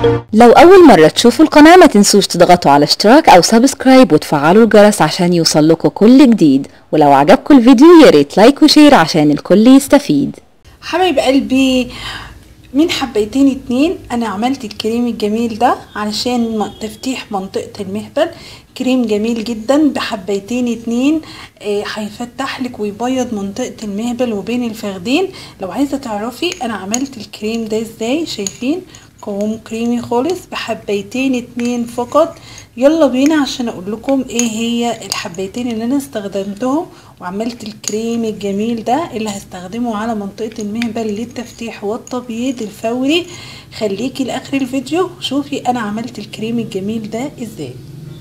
لو أول مرة تشوفوا القناة ما تنسوش تضغطوا على اشتراك أو سبسكرايب وتفعلوا الجرس عشان يوصلكوا كل جديد ولو عجبكم الفيديو ياريت لايك وشير عشان الكل يستفيد حبايب قلبي من حبيتين اتنين انا عملت الكريم الجميل ده علشان م- تفتيح منطقة المهبل كريم جميل جدا بحبيتين اتنين آه، هيفتح لك ويبيض منطقة المهبل وبين الفخدين لو عايزة تعرفي انا عملت الكريم ده ازاي شايفين قوام كريمي خالص بحبيتين اتنين فقط يلا بينا عشان اقول لكم ايه هي الحبيتين اللي انا استخدمتهم وعملت الكريم الجميل ده اللي هستخدمه على منطقة المهبل للتفتيح والتبييض الفوري خليكي لاخر الفيديو شوفي انا عملت الكريم الجميل ده ازاي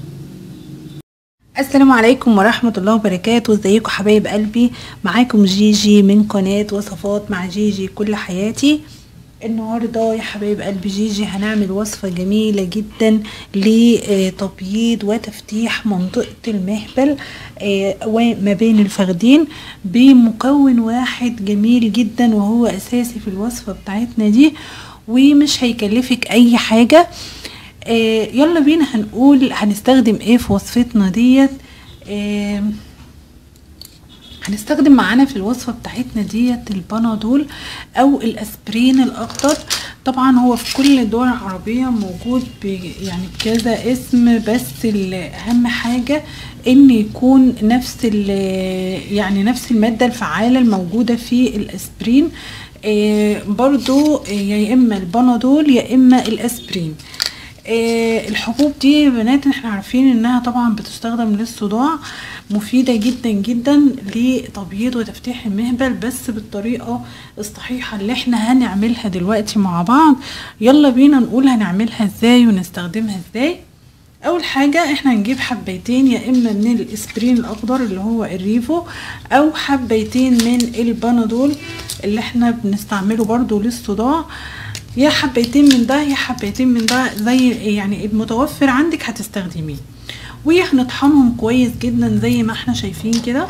السلام عليكم ورحمة الله وبركاته ازيكم حبايب قلبي معاكم جيجي من قناة وصفات مع جيجي كل حياتي النهاردة يا حبايب قلبي جيجي هنعمل وصفة جميلة جدا لتبييض وتفتيح منطقة المهبل آه، وما بين الفخدين بمكون واحد جميل جدا وهو اساسي في الوصفة بتاعتنا دي ومش هيكلفك اي حاجة آه، يلا بينا هنقول هنستخدم ايه في وصفتنا ديت آه، هنستخدم معانا في الوصفة بتاعتنا ديت البنادول او الاسبرين الاخضر طبعا هو في كل الدول العربية موجود ب يعني بكذا اسم بس ال- اهم حاجة ان يكون نفس ال- يعني نفس المادة الفعالة الموجودة في الاسبرين آه، برضو آه، يا اما البنادول يا اما الاسبرين آه، الحبوب دي يا بنات احنا عارفين انها طبعا بتستخدم للصداع مفيدة جدا جدا لتبييض وتفتيح المهبل بس بالطريقة الصحيحة اللي احنا هنعملها دلوقتي مع بعض يلا بينا نقول هنعملها ازاي ونستخدمها ازاي اول حاجة احنا هنجيب حبيتين يا اما من الاسبرين الاخضر اللي هو الريفو او حبيتين من البنادول اللي احنا بنستعمله برضو للصداع يا حبيتين من ده يا حبيتين من ده زي يعني المتوفر عندك هتستخدميه وهنطحنهم كويس جدا زي ما احنا شايفين كده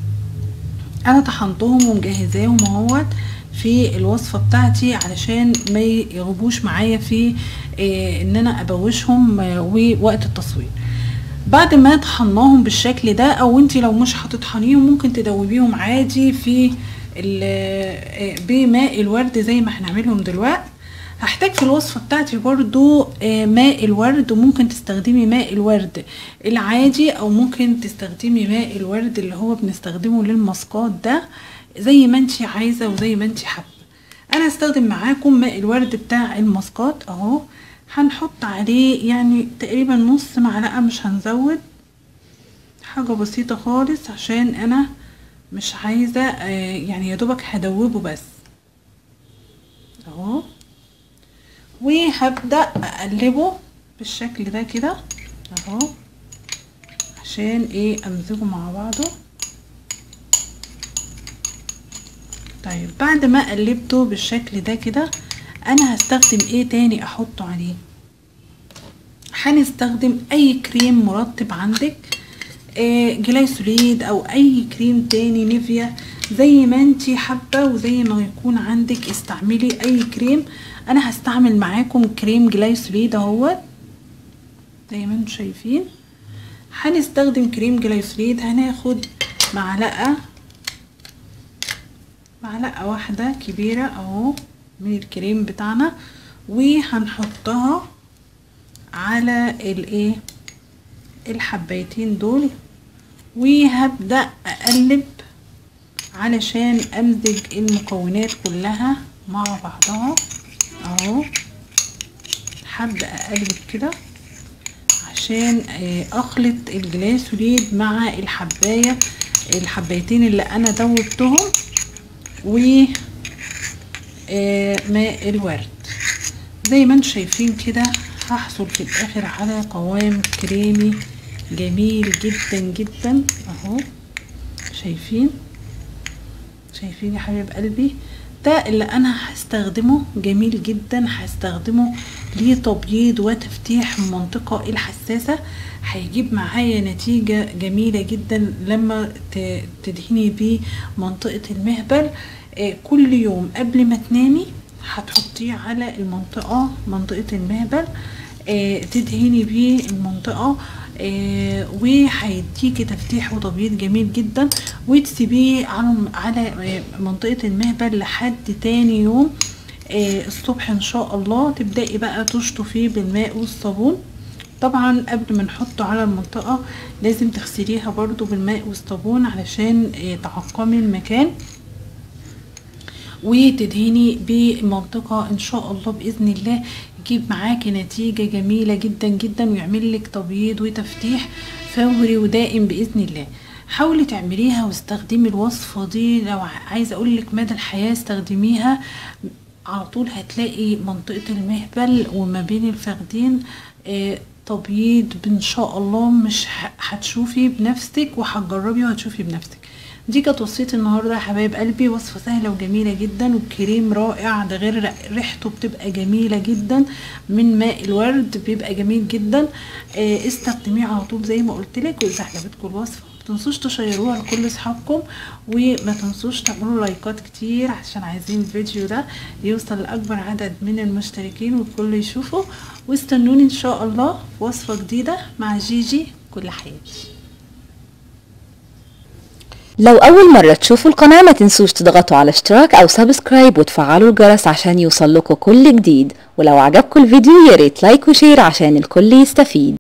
انا طحنتهم ومجهزاهم اهوت في الوصفه بتاعتي علشان ما يغيبوش معايا في اه ان انا ابوشهم اه ووقت التصوير بعد ما طحناهم بالشكل ده او انت لو مش هتطحنيهم ممكن تدوبيهم عادي في ال- اه بماء الورد زي ما هنعملهم دلوقتي هحتاج في الوصفة بتاعتي برضو آه، ماء الورد وممكن تستخدمي ماء الورد العادي او ممكن تستخدمي ماء الورد اللي هو بنستخدمه للماسكات ده زي ما انتي عايزة وزي ما انتي حابة انا هستخدم معاكم ماء الورد بتاع الماسكات اهو هنحط عليه يعني تقريبا نص معلقة مش هنزود حاجة بسيطة خالص عشان انا مش عايزة آه، يعني يا دوبك هدوبه بس اهو وهبدأ اقلبه بالشكل ده كده اهو عشان ايه امزجه مع بعضه طيب بعد ما قلبته بالشكل ده كده انا هستخدم ايه تاني احطه عليه هنستخدم اي كريم مرطب عندك آه، جلايسوليد او اي كريم تاني نيفيا زي ما انتي حابه وزي ما يكون عندك استعملي اي كريم انا هستعمل معاكم كريم جلايسوليد اهوت زي ما انتم شايفين هنستخدم كريم جلايسوليد هناخد معلقه معلقه واحده كبيره اهو من الكريم بتاعنا وهنحطها على الايه الحبايتين دول وهبدأ اقلب علشان امزج المكونات كلها مع بعضها اهو هبدأ اقلب كده عشان آه، اخلط الجلاسوليد مع الحباية الحبايتين اللي انا دوبتهم و آه، ماء الورد زي ما انتم شايفين كده هحصل في الاخر على قوام كريمي جميل جدا جدا اهو شايفين شايفين يا حبيب قلبي ده اللي انا هستخدمه جميل جدا هستخدمه لتبييض وتفتيح المنطقة الحساسة هيجيب معايا نتيجة جميلة جدا لما تدهني بيه منطقة المهبل آه، كل يوم قبل ما تنامي هتحطيه على المنطقة منطقة المهبل آه تدهني بيه المنطقة آه وهيديكي تفتيح وتبييض جميل جدا وتسيبيه على على آه، منطقة المهبل لحد تاني يوم آه الصبح ان شاء الله تبدأي بقى تشطفيه بالماء والصابون طبعا قبل ما نحطه على المنطقة لازم تغسليها برضو بالماء والصابون علشان آه، تعقمي المكان وتدهني بالمنطقة ان شاء الله بإذن الله يجيب معاكي نتيجة جميلة جدا جدا ويعمل لك تبييض وتفتيح فوري ودائم بإذن الله حاولي تعمليها واستخدمي الوصفة دي لو عايزة اقولك مدى الحياة استخدميها على طول هتلاقي منطقة المهبل وما بين الفخدين آه، تبييض ان شاء الله مش ه- هتشوفي بنفسك وهتجربي وهتشوفي بنفسك دي كانت وصفتي النهارده يا حبايب قلبي وصفه سهله وجميله جدا والكريم رائع ده غير ر- ريحته بتبقى جميله جدا من ماء الورد بيبقى جميل جدا آه، استخدميه على طول زي ما قلت لك واذا عجبتكم الوصفه ما تنسوش تشيروها لكل اصحابكم وما تنسوش تعملوا لايكات كتير عشان عايزين الفيديو ده يوصل لاكبر عدد من المشتركين والكل يشوفه واستنوني ان شاء الله في وصفه جديده مع جيجي كل حياتي لو أول مرة تشوفوا القناة ما تنسوش تضغطوا على اشتراك أو سبسكرايب وتفعلوا الجرس عشان يوصل لكم كل جديد ولو عجبكم الفيديو ياريت لايك وشير عشان الكل يستفيد